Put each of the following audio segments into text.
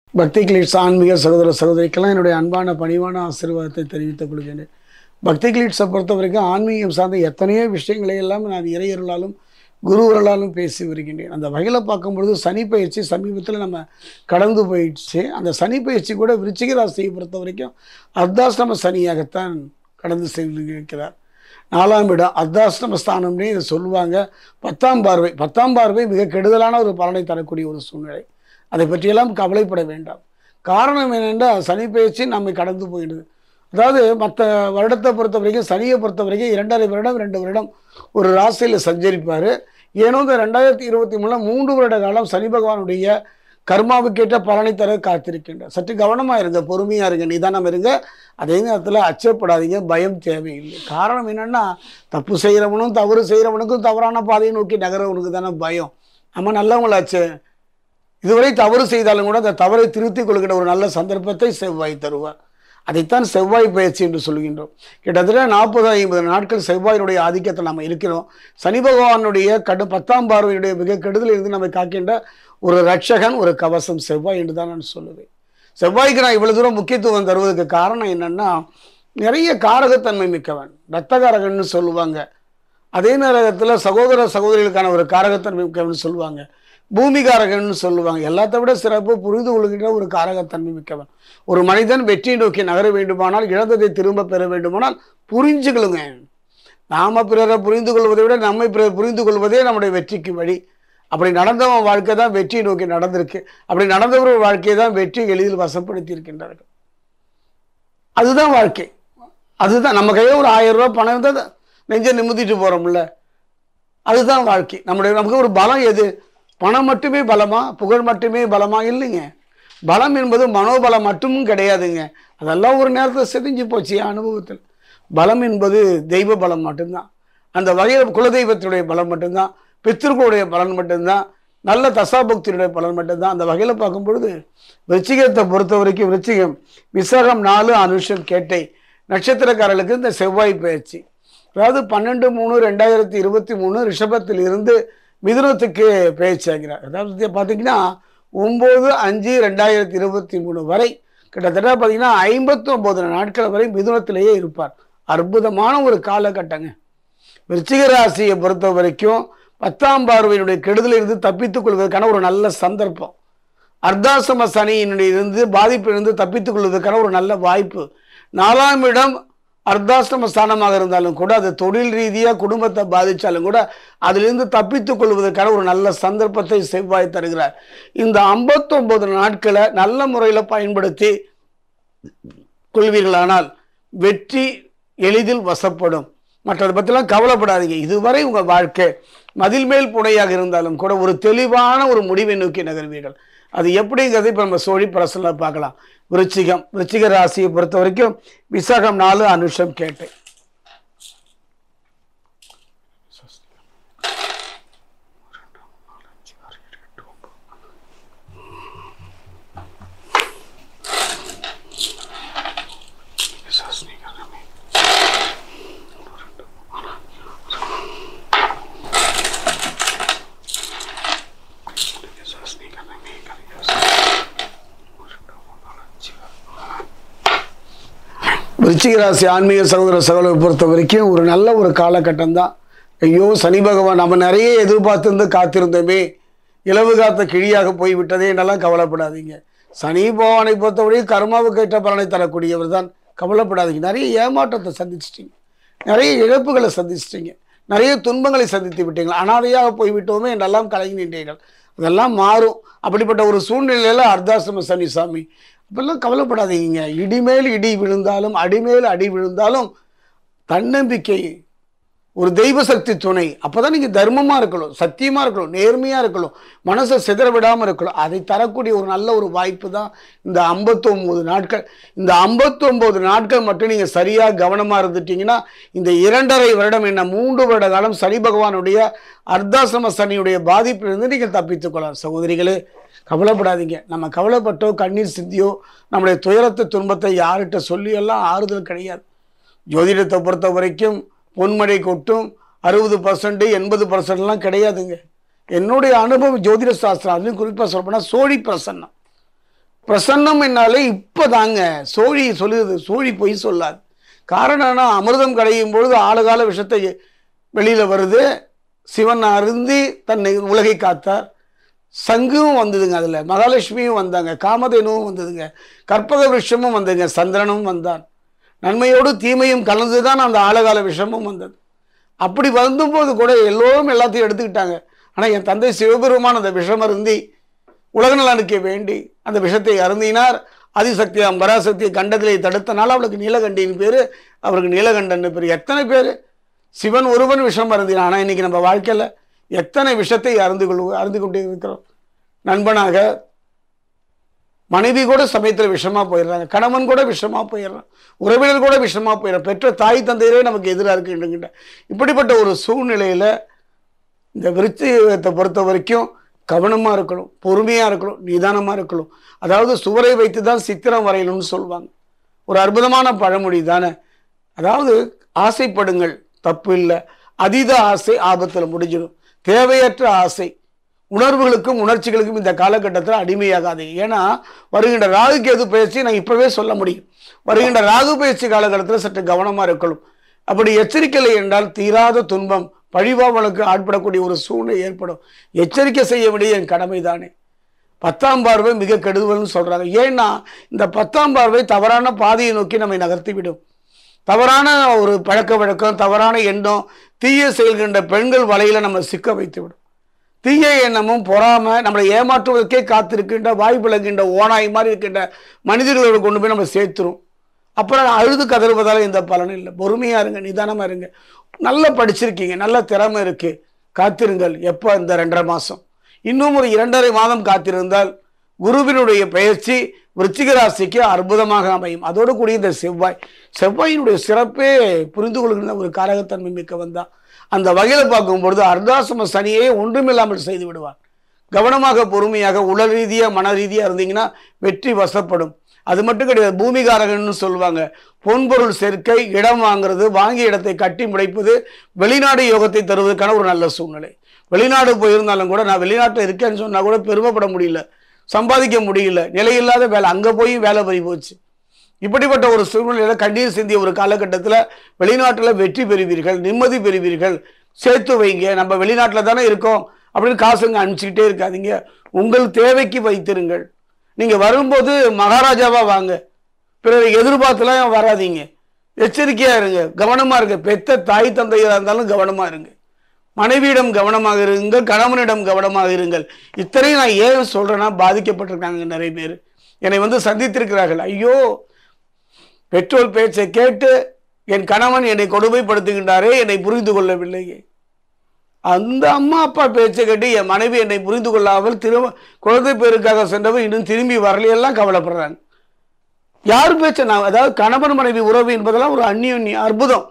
பக்தி கிளீட்ஸ் ஆன்மீக சகோதர சகோதரிக்கெல்லாம் என்னுடைய அன்பான பணிவான ஆசீர்வாதத்தை தெரிவித்துக் கொள்கிறேன் பக்தி கிளீட்ஸை பொறுத்த வரைக்கும் ஆன்மீகம் சார்ந்த எத்தனையோ விஷயங்களை எல்லாம் நான் இறையருளாலும் குருவர்களாலும் பேசி வருகின்றேன் அந்த வகையில் பார்க்கும்பொழுது சனி பயிற்சி சமீபத்தில் நம்ம கடந்து போயிடுச்சு அந்த சனி பயிற்சி கூட விருச்சிக ராசியை பொறுத்த வரைக்கும் அர்த்தாசிரம சனியாகத்தான் கடந்து சென்றிருக்கிறார் நாலாம் இடம் அர்த்தாசிரம ஸ்தானம்னே இதை சொல்லுவாங்க பத்தாம் பார்வை பத்தாம் பார்வை மிக கெடுதலான ஒரு பலனை தரக்கூடிய ஒரு சூழ்நிலை அதை பற்றியெல்லாம் கவலைப்பட வேண்டாம் காரணம் என்னென்றால் சனி பயிற்சி நம்மை கடந்து போயிடுது அதாவது மற்ற வருடத்தை பொறுத்த வரைக்கும் சனியை பொறுத்த வரைக்கும் இரண்டரை வருடம் ரெண்டு வருடம் ஒரு ராசியில் சஞ்சரிப்பார் ஏனோ இந்த ரெண்டாயிரத்தி இருபத்தி மூணில் மூன்று வருட காலம் சனி பகவானுடைய கர்மாவுக்கேற்ற பலனை தர காத்திருக்கின்றார் சற்று கவனமாக இருங்க பொறுமையாக இருங்க நிதானம் இருங்க அதே நேரத்தில் அச்சப்படாதீங்க பயம் தேவையில்லை காரணம் என்னென்னா தப்பு செய்கிறவனும் தவறு செய்கிறவனுக்கும் தவறான பாதையை நோக்கி நகரவனுக்கு தானே பயம் நம்ம நல்லவங்களாச்சே இதுவரை தவறு செய்தாலும் கூட அந்த தவறை திருத்திக் கொள்கிற ஒரு நல்ல சந்தர்ப்பத்தை செவ்வாய் தருவார் அதைத்தான் செவ்வாய் பயிற்சி என்று சொல்கின்றோம் கிட்டத்தட்ட நாற்பது ஐம்பது நாட்கள் செவ்வாயினுடைய ஆதிக்கத்தில் நம்ம இருக்கிறோம் சனி பகவானுடைய கடு பத்தாம் பார்வையுடைய மிக கெடுதலில் இருந்து நம்மை காக்கின்ற ஒரு ரட்சகன் ஒரு கவசம் செவ்வாய் என்று தான் நான் சொல்லுவேன் செவ்வாய்க்கு நான் இவ்வளவு தூரம் முக்கியத்துவம் தருவதற்கு காரணம் என்னன்னா நிறைய காரகத்தன்மை மிக்கவன் ரத்தகாரகன்னு சொல்லுவாங்க அதே நேரத்தில் சகோதர சகோதரிகளுக்கான ஒரு காரகத்தன்மை மிக்கவன் சொல்லுவாங்க பூமிகாரகன்னு சொல்லுவாங்க எல்லாத்த விட சிறப்பு புரிந்து கொள்கின்ற ஒரு காரகத்தன்மை மிக்கவன் ஒரு மனிதன் வெற்றியை நோக்கி நகர வேண்டுமானால் இழந்ததை திரும்ப பெற வேண்டுமானால் புரிஞ்சுக்கலுங்க நாம பிறரை புரிந்து கொள்வதை விட நம்மை பிறர் புரிந்து கொள்வதே நம்முடைய வெற்றிக்கு வழி அப்படி நடந்தவன் வாழ்க்கை தான் வெற்றியை நோக்கி நடந்திருக்கு அப்படி நடந்தவர்கள் வாழ்க்கையை தான் வெற்றி எளிதில் வசப்படுத்தி இருக்கின்றார்கள் அதுதான் வாழ்க்கை அதுதான் நம்ம கையில் ஒரு ஆயிரம் ரூபாய் பணம் இருந்தால் நெஞ்ச நிமித்திட்டு போகிறோம்ல அதுதான் வாழ்க்கை நம்முடைய நமக்கு ஒரு பலம் எது பணம் மட்டுமே பலமா புகழ் மட்டுமே பலமா இல்லைங்க பலம் என்பது மனோபலம் மட்டும் கிடையாதுங்க அதெல்லாம் ஒரு நேரத்தில் செதிஞ்சு போச்சு என் அனுபவத்தில் பலம் என்பது தெய்வ பலம் மட்டும்தான் அந்த வகையில் குலதெய்வத்தினுடைய பலம் மட்டும்தான் பித்திருக்களுடைய பலன் மட்டும்தான் நல்ல தசாபக்தியுடைய பலன் மட்டும்தான் அந்த வகையில் பார்க்கும் பொழுது விருச்சிகத்தை பொறுத்த வரைக்கும் விருச்சிகம் விசாகம் நாலு அனுஷம் கேட்டை நட்சத்திரக்காரர்களுக்கு இந்த செவ்வாய் பயிற்சி அதாவது பன்னெண்டு மூணு ரெண்டாயிரத்தி இருபத்தி மூணு ரிஷபத்தில் இருந்து மிதுனத்துக்கு பயிற்சி ஆகிறார் அதாவது பார்த்தீங்கன்னா ஒம்பது அஞ்சு ரெண்டாயிரத்தி இருபத்தி மூணு வரை கிட்டத்தட்ட பார்த்தீங்கன்னா ஐம்பத்தி ஒம்பது நாட்கள் வரை மிதுனத்திலேயே இருப்பார் அற்புதமான ஒரு காலகட்டங்க விருச்சிக ராசியை பொறுத்த வரைக்கும் பத்தாம் பார்வையினுடைய கெடுதலிருந்து தப்பித்துக் கொள்வதற்கான ஒரு நல்ல சந்தர்ப்பம் அர்த்தாசம சனியினுடைய இருந்து பாதிப்பிலிருந்து தப்பித்துக் கொள்வதற்கான ஒரு நல்ல வாய்ப்பு நாலாம் இடம் அர்த்தாசிரம ஸ்தானமாக இருந்தாலும் கூட அது தொழில் ரீதியாக குடும்பத்தை பாதித்தாலும் கூட அதிலிருந்து தப்பித்துக் கொள்வதற்கான ஒரு நல்ல சந்தர்ப்பத்தை செவ்வாய் தருகிறார் இந்த ஐம்பத்தொம்பது நாட்களை நல்ல முறையில் பயன்படுத்தி கொள்வீர்களானால் வெற்றி எளிதில் வசப்படும் மற்றதை பற்றிலாம் கவலைப்படாதீங்க இதுவரை உங்கள் வாழ்க்கை மதில் மேல் புனையாக இருந்தாலும் கூட ஒரு தெளிவான ஒரு முடிவை நோக்கி நகர்வீர்கள் அது எப்படிங்கிறதை இப்போ நம்ம சோழி பிரசனில் பார்க்கலாம் விருச்சிகம் விருச்சிக ராசியை பொறுத்த வரைக்கும் விசாகம் நாலு அனுஷம் கேட்டேன் விருச்சிக ராசி ஆன்மீக சகோதர சகோதரை பொறுத்த வரைக்கும் ஒரு நல்ல ஒரு காலகட்டம் தான் ஐயோ சனி பகவான் நம்ம நிறைய எதிர்பார்த்திருந்து காத்திருந்தோமே இலவு காத்த கிழியாக போய்விட்டதே என்னெல்லாம் கவலைப்படாதீங்க சனி பகவானை பொறுத்தவரை கர்மாவுக்கு ஏற்ற பலனை தரக்கூடியவர் தான் கவலைப்படாதீங்க நிறைய ஏமாற்றத்தை சந்திச்சிட்டீங்க நிறைய இழப்புகளை சந்திச்சிட்டீங்க நிறைய துன்பங்களை சந்தித்து விட்டீங்க அனாதையாக போய்விட்டோமே என்றெல்லாம் கலங்கி நின்றீர்கள் அதெல்லாம் மாறும் அப்படிப்பட்ட ஒரு சூழ்நிலையில் அர்த்தாசிரம சனி சாமி அப்பெல்லாம் கவலைப்படாதீங்க இடிமேல் இடி விழுந்தாலும் அடிமேல் அடி விழுந்தாலும் தன்னம்பிக்கை ஒரு தெய்வ சக்தி துணை அப்பதான் நீங்க தர்மமா இருக்கணும் சத்தியமா இருக்கணும் நேர்மையா இருக்கணும் மனசை சிதற விடாம இருக்கணும் அதை தரக்கூடிய ஒரு நல்ல ஒரு வாய்ப்பு தான் இந்த 59 நாட்கள் இந்த 59 நாட்கள் மட்டும் நீங்க சரியா கவனமா இருந்துட்டீங்கன்னா இந்த இரண்டரை வருடம் என்ன மூன்று வருட காலம் சனி பகவானுடைய அர்த்தாசிரம சனியுடைய பாதிப்பிலிருந்து நீங்கள் தப்பித்துக் கொள்ளலாம் சகோதரிகளே கவலைப்படாதீங்க நம்ம கவலைப்பட்டோ கண்ணீர் சிந்தியோ நம்முடைய துயரத்தை துன்பத்தை யார்கிட்ட சொல்லியெல்லாம் ஆறுதல் கிடையாது ஜோதிடத்தை பொறுத்த வரைக்கும் பொன்மழை கொட்டும் அறுபது பர்சன்ட் எண்பது பர்சன்ட்லாம் கிடையாதுங்க என்னுடைய அனுபவம் ஜோதிட சாஸ்திரம் அதுலையும் குறிப்பாக சொல்லப்போனால் சோழி பிரசன்னம் பிரசன்னம் என்னாலே இப்போதாங்க சோழி சொல்லுது சோழி பொய் சொல்லாது காரணம்னா அமிர்தம் கடையும் பொழுது ஆளுகால விஷத்தை வெளியில் வருது சிவன் அருந்தி தன்னை உலகை காத்தார் சங்கும் வந்ததுங்க அதில் மகாலட்சுமியும் வந்தாங்க காமதேனுவும் வந்ததுங்க கற்பக விஷமும் வந்ததுங்க சந்திரனும் வந்தான் நன்மையோடு தீமையும் கலந்து தான் அந்த ஆழகால விஷமும் வந்தது அப்படி வந்தபோது கூட எல்லோரும் எல்லாத்தையும் எடுத்துக்கிட்டாங்க ஆனால் என் தந்தை சிவபெருமான் அந்த விஷம் அருந்தி உலக நலனுக்கு வேண்டி அந்த விஷத்தை அருந்தினார் அதிசக்தியாம் பராசக்தியை கண்டத்திலே தடுத்தனால அவளுக்கு நீலகண்டின் பேர் அவருக்கு நீலகண்டன் பேர் எத்தனை பேர் சிவன் ஒருவன் விஷம் அருந்தினான் ஆனால் இன்னைக்கு நம்ம வாழ்க்கையில் எத்தனை விஷத்தை அருந்து கொள் அருந்து கொண்டு இருக்கிறோம் நண்பனாக மனைவி கூட சமயத்தில் விஷமா போயிடுறாங்க கணவன் கூட விஷமா போயிடுறான் உறவினர் கூட விஷமா போயிடுறான் பெற்ற தாய் தந்தையரே நமக்கு எதிராக இருக்குங்கிட்ட இப்படிப்பட்ட ஒரு சூழ்நிலையில இந்த விருச்சிகத்தை பொறுத்த வரைக்கும் கவனமா இருக்கணும் பொறுமையா இருக்கணும் நிதானமா இருக்கணும் அதாவது சுவரை வைத்து தான் சித்திரம் வரையணும்னு சொல்லுவாங்க ஒரு அற்புதமான பழமொழி தானே அதாவது ஆசைப்படுங்கள் தப்பு இல்லை அதீத ஆசை ஆபத்தில் முடிஞ்சிடும் தேவையற்ற ஆசை உணர்வுகளுக்கும் உணர்ச்சிகளுக்கும் இந்த காலகட்டத்தில் அடிமையாகாதீங்க ஏன்னா வருகின்ற ராகு கேது பயிற்சி நான் இப்பவே சொல்ல முடியும் வருகின்ற ராகு பயிற்சி காலகட்டத்தில் சற்று கவனமா இருக்கணும் அப்படி எச்சரிக்கலை என்றால் தீராத துன்பம் பழிவாமலுக்கு ஆட்படக்கூடிய ஒரு சூழ்நிலை ஏற்படும் எச்சரிக்கை செய்ய வேண்டிய என் கடமை தானே பத்தாம் பார்வை மிக கெடுதல்னு சொல்றாங்க ஏன்னா இந்த பத்தாம் பார்வை தவறான பாதையை நோக்கி நம்மை நகர்த்தி விடும் தவறான ஒரு பழக்க வழக்கம் தவறான எண்ணம் தீய செயல்கின்ற பெண்கள் வலையில நம்ம சிக்க வைத்து விடும் தீய எண்ணமும் பொறாம நம்மளை ஏமாற்றுவதற்கே காத்திருக்கின்ற வாய் விளங்குகின்ற ஓனாய் மாதிரி இருக்கின்ற மனிதர்களோட கொண்டு போய் நம்ம சேர்த்துரும் அப்புறம் அழுது கதறுவதால எந்த பலனும் இல்லை பொறுமையா இருங்க நிதானமா இருங்க நல்லா படிச்சிருக்கீங்க நல்ல திறமை இருக்கு காத்திருங்கள் எப்போ இந்த ரெண்டரை மாசம் இன்னும் ஒரு இரண்டரை மாதம் காத்திருந்தால் குருவினுடைய பயிற்சி விருச்சிக ராசிக்கு அற்புதமாக அமையும் அதோடு கூடிய இந்த செவ்வாய் செவ்வாயினுடைய சிறப்பே புரிந்து கொள்கின்ற ஒரு காரகத்தன்மை மிக்க வந்தா அந்த வகையில் பார்க்கும் பொழுது அர்த்தாசம சனியை ஒன்றுமில்லாமல் செய்து விடுவார் கவனமாக பொறுமையாக உடல் ரீதியாக மன ரீதியாக இருந்தீங்கன்னா வெற்றி வசப்படும் அது மட்டும் கிடையாது பூமிகாரகன்னு சொல்லுவாங்க பொன்பொருள் சேர்க்கை இடம் வாங்குறது வாங்கிய இடத்தை கட்டி முடைப்பது வெளிநாடு யோகத்தை தருவதற்கான ஒரு நல்ல சூழ்நிலை வெளிநாடு போயிருந்தாலும் கூட நான் வெளிநாட்டில் இருக்கேன்னு சொன்னா கூட பெருமைப்பட முடியல சம்பாதிக்க முடியல நிலையில்லாத வேலை அங்கே போய் வேலை பறி போச்சு இப்படிப்பட்ட ஒரு சூழ்நிலையில கண்ணீர் சிந்திய ஒரு காலகட்டத்தில் வெளிநாட்டில் வெற்றி பெறுவீர்கள் நிம்மதி பெறுவீர்கள் சேர்த்து வைங்க நம்ம வெளிநாட்டில் தானே இருக்கோம் அப்படின்னு காசுங்க அனுப்பிச்சிக்கிட்டே இருக்காதீங்க உங்கள் தேவைக்கு வைத்திருங்கள் நீங்க வரும்போது மகாராஜாவா வாங்க பிறரை எதிர்பார்த்துலாம் வராதீங்க எச்சரிக்கையா இருங்க கவனமா இருங்க பெத்த தாய் தந்தையா இருந்தாலும் கவனமா இருங்க மனைவியிடம் கவனமாக இருங்கள் கணவனிடம் கவனமாக இருங்கள் இத்தனையும் நான் ஏன் சொல்றேன்னா பாதிக்கப்பட்டிருக்காங்க நிறைய பேர் என்னை வந்து சந்தித்திருக்கிறார்கள் ஐயோ பெற்றோர் பேச்சை கேட்டு என் கணவன் என்னை கொடுமைப்படுத்துகின்றாரே என்னை புரிந்து கொள்ளவில்லையே அந்த அம்மா அப்பா பேச்சை கேட்டு என் மனைவி என்னை புரிந்து கொள்ளாமல் திரும்ப குழந்தை பேருக்காக சென்றவர் இன்னும் திரும்பி வரலையெல்லாம் கவலைப்படுறாங்க யார் பேச்ச நான் அதாவது கணவன் மனைவி உறவு என்பதெல்லாம் ஒரு அந்நிய அற்புதம்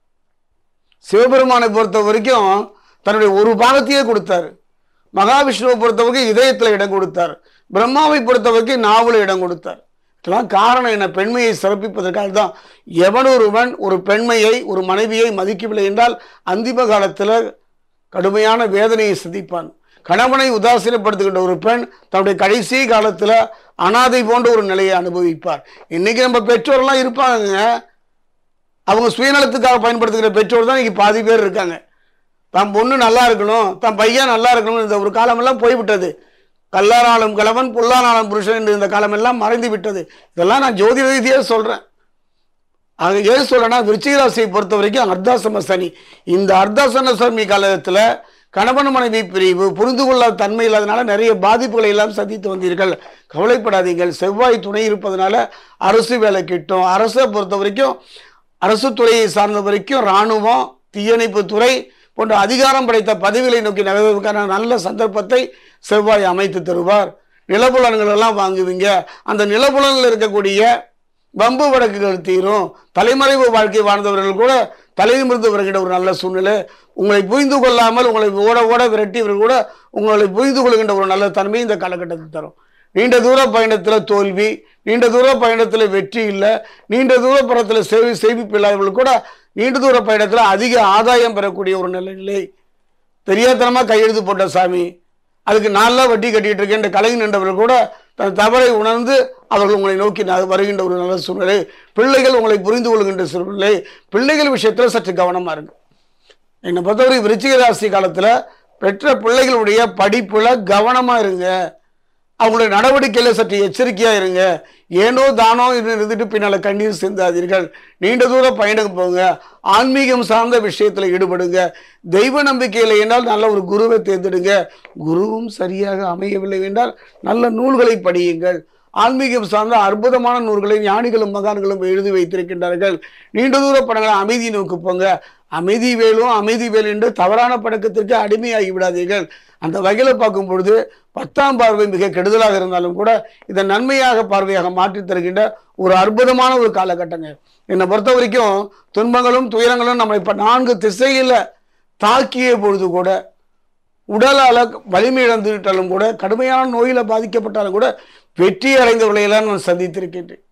சிவபெருமானை பொறுத்த வரைக்கும் தன்னுடைய ஒரு பாகத்தையே கொடுத்தாரு மகாவிஷ்ணுவை பொறுத்த வரைக்கும் இதயத்தில் இடம் கொடுத்தார் பிரம்மாவை பொறுத்த வரைக்கும் நாவல இடம் கொடுத்தார் இதெல்லாம் காரணம் என்ன பெண்மையை சிறப்பிப்பதற்காக தான் எவனொருவன் ஒரு பெண்மையை ஒரு மனைவியை மதிக்கவில்லை என்றால் அந்திம காலத்தில் கடுமையான வேதனையை சந்திப்பான் கணவனை உதாசீனப்படுத்துகின்ற ஒரு பெண் தன்னுடைய கடைசி காலத்தில் அனாதை போன்ற ஒரு நிலையை அனுபவிப்பார் இன்னைக்கு நம்ம பெற்றோர்லாம் இருப்பாங்க அவங்க சுயநலத்துக்காக பயன்படுத்துகிற பெற்றோர் தான் இன்னைக்கு பாதி பேர் இருக்காங்க தன் பொண்ணு நல்லா இருக்கணும் தன் பையன் நல்லா இருக்கணும் இந்த ஒரு காலமெல்லாம் போய்விட்டது கல்லானாலும் கலவன் புல்லானாலும் புருஷன் என்று இந்த காலமெல்லாம் மறைந்து விட்டது இதெல்லாம் நான் ஜோதிட ரீதியாக சொல்கிறேன் ஆக ஏன் சொல்றேன்னா விருச்சிக ராசியை பொறுத்த வரைக்கும் அர்த்தாசம சனி இந்த அர்த்தாசன சனி காலத்தில் கணவன் மனைவி பிரிவு புரிந்து கொள்ளாத தன்மை இல்லாதனால நிறைய பாதிப்புகளை எல்லாம் சந்தித்து வந்தீர்கள் கவலைப்படாதீர்கள் செவ்வாய் துணை இருப்பதனால அரசு வேலை கிட்டும் அரசை பொறுத்த வரைக்கும் அரசு துறையை சார்ந்த வரைக்கும் இராணுவம் தீயணைப்பு துறை போன்ற அதிகாரம் படைத்த பதவிகளை நோக்கி நகர்வதற்கான நல்ல சந்தர்ப்பத்தை செவ்வாய் அமைத்து தருவார் நிலப்புலன்கள் எல்லாம் வாங்குவீங்க அந்த நிலப்புலனில் இருக்கக்கூடிய வம்பு வழக்குகள் தீரும் தலைமறைவு வாழ்க்கை வாழ்ந்தவர்கள் கூட தலைநிமிர்ந்து வருகின்ற ஒரு நல்ல சூழ்நிலை உங்களை புரிந்து கொள்ளாமல் உங்களை ஓட ஓட விரட்டியவர்கள் கூட உங்களை புரிந்து கொள்கின்ற ஒரு நல்ல தன்மை இந்த காலகட்டத்தில் தரும் நீண்ட தூர பயணத்தில் தோல்வி நீண்ட தூர பயணத்தில் வெற்றி இல்லை நீண்ட தூர படத்தில் சேவை சேமிப்பு இல்லாதவர்கள் கூட நீண்ட தூர பயணத்தில் அதிக ஆதாயம் பெறக்கூடிய ஒரு நல்ல நிலை தெரியாதனமாக கையெழுத்து போட்ட சாமி அதுக்கு நாளில் வட்டி கட்டிட்டு இருக்கேன் கலைஞர் நின்றவர்கள் கூட தன் தவறை உணர்ந்து அவர்கள் உங்களை நோக்கி ந- வருகின்ற ஒரு நல்ல சூழ்நிலை பிள்ளைகள் உங்களை புரிந்து கொள்கின்ற சூழ்நிலை பிள்ளைகள் விஷயத்தில் சற்று கவனமாக இருங்க என்னை பொறுத்தவரை விருச்சிக ராசி காலத்தில் பெற்ற பிள்ளைகளுடைய படிப்புல கவனமாக இருங்க அவங்களுடைய நடவடிக்கையில் சற்று எச்சரிக்கையாக இருங்க ஏனோ தானோ இது இருந்துட்டு பின்னால் கண்ணீர் சிந்தாதீர்கள் நீண்ட தூர பயணம் போங்க ஆன்மீகம் சார்ந்த விஷயத்தில் ஈடுபடுங்க தெய்வ நம்பிக்கையில் என்றால் நல்ல ஒரு குருவை தேர்ந்தெடுங்க குருவும் சரியாக அமையவில்லை என்றால் நல்ல நூல்களை படியுங்கள் ஆன்மீகம் சார்ந்த அற்புதமான நூல்களை ஞானிகளும் மகான்களும் எழுதி வைத்திருக்கின்றார்கள் நீண்ட தூர படங்களை அமைதி நோக்கி போங்க அமைதி வேலும் அமைதி வேல் என்று தவறான பழக்கத்திற்கு அடிமையாகி விடாதீர்கள் அந்த வகையில் பார்க்கும் பொழுது பத்தாம் பார்வை மிக கெடுதலாக இருந்தாலும் கூட இதை நன்மையாக பார்வையாக மாற்றித் தருகின்ற ஒரு அற்புதமான ஒரு காலகட்டங்க என்னை பொறுத்த வரைக்கும் துன்பங்களும் துயரங்களும் நம்ம இப்போ நான்கு திசையில் தாக்கிய பொழுது கூட உடலால் வலிமை இழந்துவிட்டாலும் கூட கடுமையான நோயில் பாதிக்கப்பட்டாலும் கூட வெற்றி அடைந்தவர்களையெல்லாம் நான் சந்தித்திருக்கின்றேன்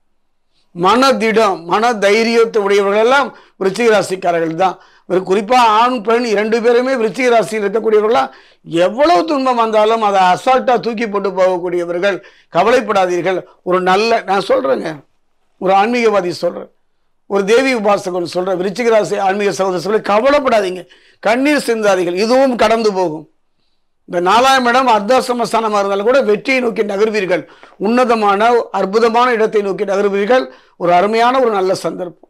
மனதிடம் மன தைரியத்தை உடையவர்கள் எல்லாம் விருச்சிக ராசிக்காரர்கள் தான் ஒரு குறிப்பாக ஆண் பெண் இரண்டு பேருமே விருச்சிக ராசியில் இருக்கக்கூடியவர்களாம் எவ்வளவு துன்பம் வந்தாலும் அதை அசால்ட்டாக தூக்கி போட்டு போகக்கூடியவர்கள் கவலைப்படாதீர்கள் ஒரு நல்ல நான் சொல்கிறேங்க ஒரு ஆன்மீகவாதி சொல்கிறேன் ஒரு தேவி உபாசகன் சொல்கிறேன் விருச்சிக ராசி ஆன்மீக சகோதரர் சொல்லி கவலைப்படாதீங்க கண்ணீர் சிந்தாதீர்கள் இதுவும் கடந்து போகும் இந்த நாலாயிரம் இடம் அர்த்தாசிரமஸ்தானமாக இருந்தாலும் கூட வெற்றியை நோக்கி நகர்வீர்கள் உன்னதமான அற்புதமான இடத்தை நோக்கி நகர்வீர்கள் ஒரு அருமையான ஒரு நல்ல சந்தர்ப்பம்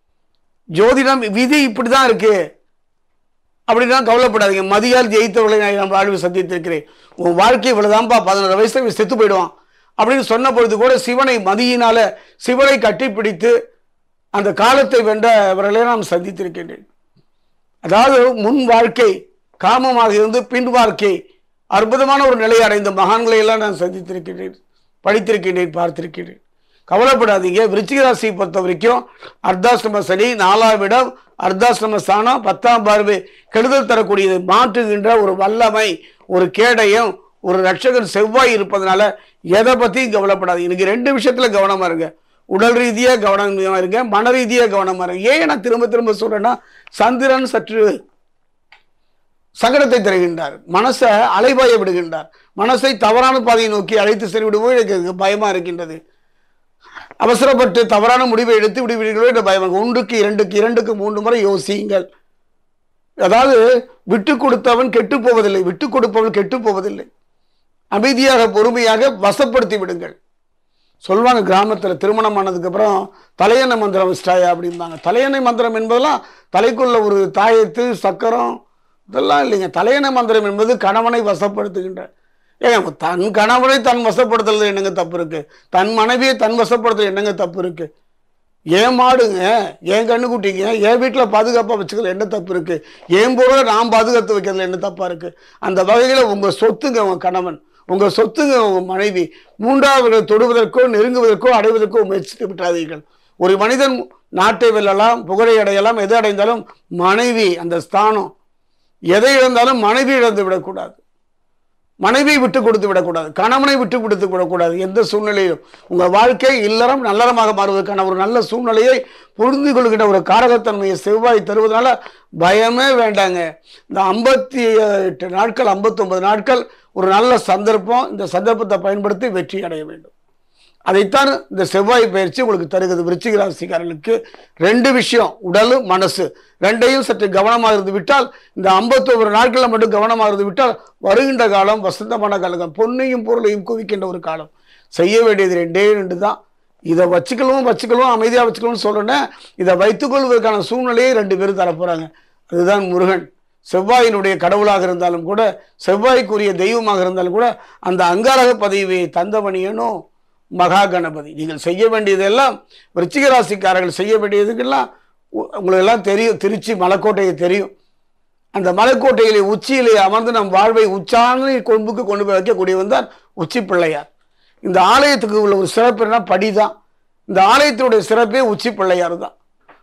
ஜோதிடம் விதி இப்படி தான் இருக்கு அப்படின்னா கவலைப்படாதீங்க மதியால் ஜெயித்தவர்களை நான் என் வாழ்வில் சந்தித்திருக்கிறேன் உன் வாழ்க்கை இவ்வளவுதான்ப்பா பதினோரு வயசுல இவன் செத்து போயிடுவான் அப்படின்னு சொன்ன பொழுது கூட சிவனை மதியினால சிவனை கட்டிப்பிடித்து அந்த காலத்தை வென்றவர்களை நாம் சந்தித்திருக்கின்றேன் அதாவது முன் வாழ்க்கை காமமாக இருந்து பின் வாழ்க்கை அற்புதமான ஒரு நிலை அடைந்த மகான்களை எல்லாம் நான் சந்தித்திருக்கின்றேன் படித்திருக்கின்றேன் பார்த்திருக்கின்றேன் கவலைப்படாதீங்க விருச்சிக ராசியை பொறுத்த வரைக்கும் அர்த்தாசிரம சனி நாலாம் இடம் அர்த்தாசிரம ஸ்தானம் பத்தாம் பார்வை கெடுதல் தரக்கூடியது மாற்றுகின்ற ஒரு வல்லமை ஒரு கேடயம் ஒரு ரட்சகன் செவ்வாய் இருப்பதனால எதை பற்றியும் கவலைப்படாதீங்க இன்னைக்கு ரெண்டு விஷயத்துல கவனமா இருங்க உடல் ரீதியாக கவனமா இருங்க மன ரீதியாக கவனமா இருங்க ஏன் நான் திரும்ப திரும்ப சொல்றேன்னா சந்திரன் சற்று சங்கடத்தை தருகின்றார் மனசை அலைபாய விடுகின்றார் மனசை தவறான பாதையை நோக்கி அழைத்து சென்றுவிடுவோ எனக்கு பயமா இருக்கின்றது அவசரப்பட்டு தவறான முடிவை எடுத்து விடுவீர்களோ என்ற பயம் இருக்கு. ஒன்றுக்கு இரண்டுக்கு இரண்டுக்கு மூன்று முறை யோசியுங்கள் அதாவது விட்டு கொடுத்தவன் கெட்டு போவதில்லை விட்டு கொடுப்பவன் கெட்டு போவதில்லை அமைதியாக பொறுமையாக வசப்படுத்தி விடுங்கள் சொல்லுவாங்க கிராமத்தில் திருமணம் ஆனதுக்கு அப்புறம் தலையணை மந்திரம் வச்சிட்டாயா அப்படிம்பாங்க தலையணை மந்திரம் என்பதெல்லாம் தலைக்குள்ள ஒரு தாயத்து சக்கரம் இதெல்லாம் இல்லைங்க தலையணை மந்திரம் என்பது கணவனை வசப்படுத்துகின்ற ஏங்க தன் கணவனை தன் வசப்படுத்துறது என்னங்க தப்பு இருக்கு தன் மனைவியை தன் வசப்படுத்துறது என்னங்க தப்பு இருக்கு ஏன் மாடுங்க ஏன் கண்ணுக்குட்டிங்க என் வீட்டில் பாதுகாப்பாக வச்சுக்கல என்ன தப்பு இருக்கு என் பொருளை நான் பாதுகாத்து வைக்கிறதுல என்ன தப்பா இருக்கு அந்த வகையில் உங்க சொத்துங்க உங்க கணவன் உங்க சொத்துங்க உங்க மனைவி மூன்றாவது தொடுவதற்கோ நெருங்குவதற்கோ அடைவதற்கோ முயற்சித்து விட்டாதீர்கள் ஒரு மனிதன் நாட்டை வெல்லலாம் புகழை அடையலாம் எதை அடைந்தாலும் மனைவி அந்த ஸ்தானம் எதை இழந்தாலும் மனைவி இழந்து விடக்கூடாது மனைவியை விட்டு கொடுத்து விடக்கூடாது கணவனை விட்டு கொடுத்து விடக்கூடாது எந்த சூழ்நிலையிலும் உங்கள் வாழ்க்கை இல்லறம் நல்லறமாக மாறுவதற்கான ஒரு நல்ல சூழ்நிலையை புரிந்து கொள்கின்ற ஒரு காரகத்தன்மையை செவ்வாய் தருவதனால பயமே வேண்டாங்க இந்த ஐம்பத்தி எட்டு நாட்கள் ஐம்பத்தொன்பது நாட்கள் ஒரு நல்ல சந்தர்ப்பம் இந்த சந்தர்ப்பத்தை பயன்படுத்தி வெற்றி அடைய வேண்டும் அதைத்தான் இந்த செவ்வாய் பயிற்சி உங்களுக்கு தருகிறது விருச்சிக ராசிக்காரர்களுக்கு ரெண்டு விஷயம் உடலும் மனசு ரெண்டையும் சற்று கவனமாக இருந்து விட்டால் இந்த ஐம்பத்தொரு நாட்களில் மட்டும் கவனமாக இருந்து விட்டால் வருகின்ற காலம் வசந்தமான காலம் பொன்னையும் பொருளையும் குவிக்கின்ற ஒரு காலம் செய்ய வேண்டியது ரெண்டே ரெண்டு தான் இதை வச்சுக்கலும் வச்சுக்கலும் அமைதியாக வச்சுக்கலும்னு சொல்கிறேன் இதை வைத்துக்கொள்வதற்கான சூழ்நிலையை ரெண்டு பேரும் தரப்போகிறாங்க அதுதான் முருகன் செவ்வாயினுடைய கடவுளாக இருந்தாலும் கூட செவ்வாய்க்குரிய தெய்வமாக இருந்தாலும் கூட அந்த அங்காரக பதவியை தந்தவனியனும் மகா கணபதி நீங்கள் செய்ய வேண்டியதெல்லாம் விருச்சிக ராசிக்காரர்கள் செய்ய வேண்டியதுக்கெல்லாம் உ- உங்களுக்கு எல்லாம் தெரியும் திருச்சி மலைக்கோட்டையை தெரியும் அந்த மலைக்கோட்டையிலே உச்சியிலே அமர்ந்து நம் வாழ்வை உச்சான கொம்புக்கு கொண்டு போய் வைக்கக்கூடியவன் தான் உச்சி பிள்ளையார் இந்த ஆலயத்துக்கு உள்ள ஒரு சிறப்பு என்ன படிதான் இந்த ஆலயத்தினுடைய சிறப்பே உச்சி பிள்ளையார் தான்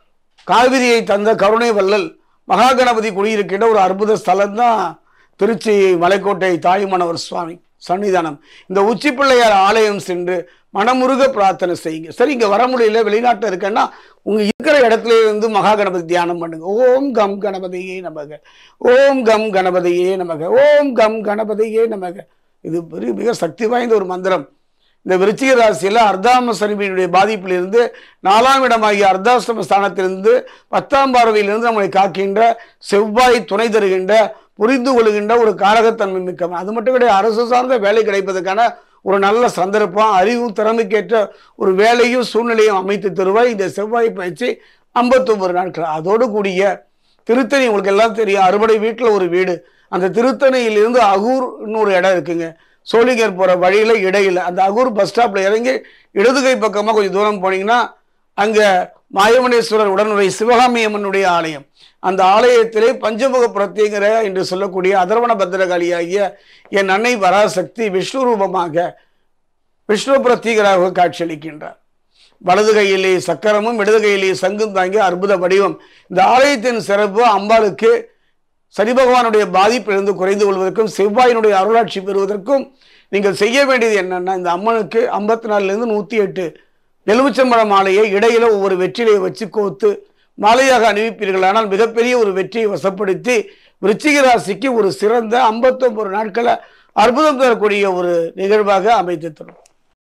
காவிரியை தந்த கருணை வள்ளல் மகா கணபதி குடியிருக்கின்ற ஒரு அற்புத ஸ்தலம் தான் திருச்சி மலைக்கோட்டை தாயுமானவர் சுவாமி சன்னிதானம் இந்த உச்சி பிள்ளையார் ஆலயம் சென்று மனமுருக பிரார்த்தனை செய்யுங்க சரி இங்க வர முடியல வெளிநாட்டில் இருக்கேன்னா உங்க இருக்கிற இடத்துல இருந்து மகா கணபதி தியானம் பண்ணுங்க ஓம் கம் கணபதியே நமக ஓம் கம் கணபதியே நமக ஓம் கம் கணபதியே நமக இது பெரிய மிக சக்தி வாய்ந்த ஒரு மந்திரம் இந்த விருச்சிக ராசியில் அர்த்தாம சனியினுடைய பாதிப்பிலிருந்து நாலாம் இடமாகிய அர்த்தாஷ்டம ஸ்தானத்திலிருந்து பத்தாம் பார்வையிலிருந்து நம்மளை காக்கின்ற செவ்வாய் துணை தருகின்ற புரிந்து கொள்கின்ற ஒரு காரகத்தன்மை மிக்கவன் அது மட்டும் கிடையாது அரசு சார்ந்த வேலை கிடைப்பதற்கான ஒரு நல்ல சந்தர்ப்பம் அறிவும் திறமைக்கேற்ற ஒரு வேலையும் சூழ்நிலையும் அமைத்து தருவாய் இந்த செவ்வாய் பயிற்சி ஐம்பத்தொம்பது நாட்கள் அதோடு கூடிய திருத்தணி உங்களுக்கு எல்லாம் தெரியும் அறுபடை வீட்டில் ஒரு வீடு அந்த திருத்தணியிலிருந்து அகூர்னு ஒரு இடம் இருக்குங்க சோளிங்கர் போகிற வழியில் இடையில் அந்த அகூர் பஸ் ஸ்டாப்பில் இறங்கி இடது கை பக்கமாக கொஞ்சம் தூரம் போனீங்கன்னா அங்கே மாயமனேஸ்வரர் உடனுரை சிவகாமி அம்மனுடைய ஆலயம் அந்த ஆலயத்திலே பஞ்சமுக பிரத்யேகர என்று சொல்லக்கூடிய அதர்வண பத்திரகாளியாகிய என் அன்னை பராசக்தி விஷ்ணு ரூபமாக விஷ்ணு பிரத்யேகராக காட்சியளிக்கின்றார் வலது கையிலே சக்கரமும் இடது கையிலே சங்கும் தாங்கிய அற்புத வடிவம் இந்த ஆலயத்தின் சிறப்பு அம்பாளுக்கு சனி பகவானுடைய பாதிப்பிலிருந்து குறைந்து கொள்வதற்கும் செவ்வாயினுடைய அருளாட்சி பெறுவதற்கும் நீங்கள் செய்ய வேண்டியது என்னன்னா இந்த அம்மனுக்கு ஐம்பத்தி நாலுலேருந்து நூற்றி எட்டு எலுமிச்சம்பழம் மாலையை இடையில ஒவ்வொரு வெற்றிலையை வச்சு கோத்து மாலையாக அணிவிப்பீர்களானால் மிகப்பெரிய ஒரு வெற்றியை வசப்படுத்தி விருச்சிக ராசிக்கு ஒரு சிறந்த ஐம்பத்தொம்பது நாட்களை அற்புதம் தரக்கூடிய ஒரு நிகழ்வாக அமைத்து தரும்